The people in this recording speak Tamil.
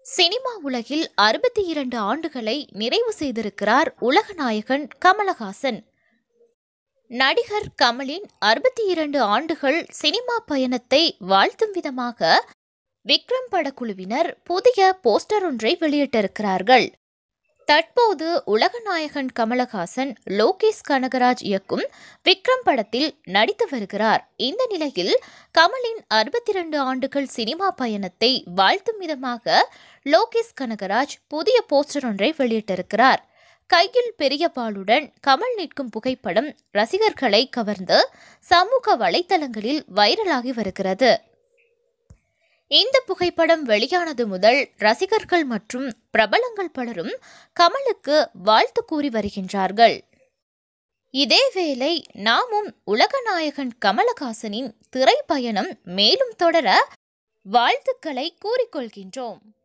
சினிமா உலகில் அறுபத்தி இரண்டு ஆண்டுகளை நிறைவு செய்திருக்கிறார் உலகநாயகன் கமலஹாசன் நடிகர் கமலின் அறுபத்தி இரண்டு ஆண்டுகள் சினிமா பயணத்தை வாழ்த்தும் விதமாக விக்ரம் படக்குழுவினர் புதிய போஸ்டர் ஒன்றை வெளியிட்டிருக்கிறார்கள் தற்போது உலகநாயகன் கமலஹாசன் லோகேஷ் கனகராஜ் இயக்கும் விக்ரம் படத்தில் நடித்து வருகிறார் இந்த நிலையில் கமலின் அறுபத்தி இரண்டு ஆண்டுகள் சினிமா பயணத்தை வாழ்த்தும் விதமாக லோகேஷ் கனகராஜ் புதிய போஸ்டர் ஒன்றை வெளியிட்டிருக்கிறார் கையில் பெரிய பாலுடன் கமல் நிற்கும் புகைப்படம் ரசிகர்களை கவர்ந்து சமூக வலைத்தளங்களில் வைரலாகி வருகிறது இந்த புகைப்படம் வெளியானது முதல் ரசிகர்கள் மற்றும் பிரபலங்கள் பலரும் கமலுக்கு வாழ்த்து கூறி வருகின்றார்கள் இதேவேளை நாமும் உலகநாயகன் கமலஹாசனின் திரைப்பயணம் மேலும் தொடர வாழ்த்துக்களை கூறிக்கொள்கின்றோம்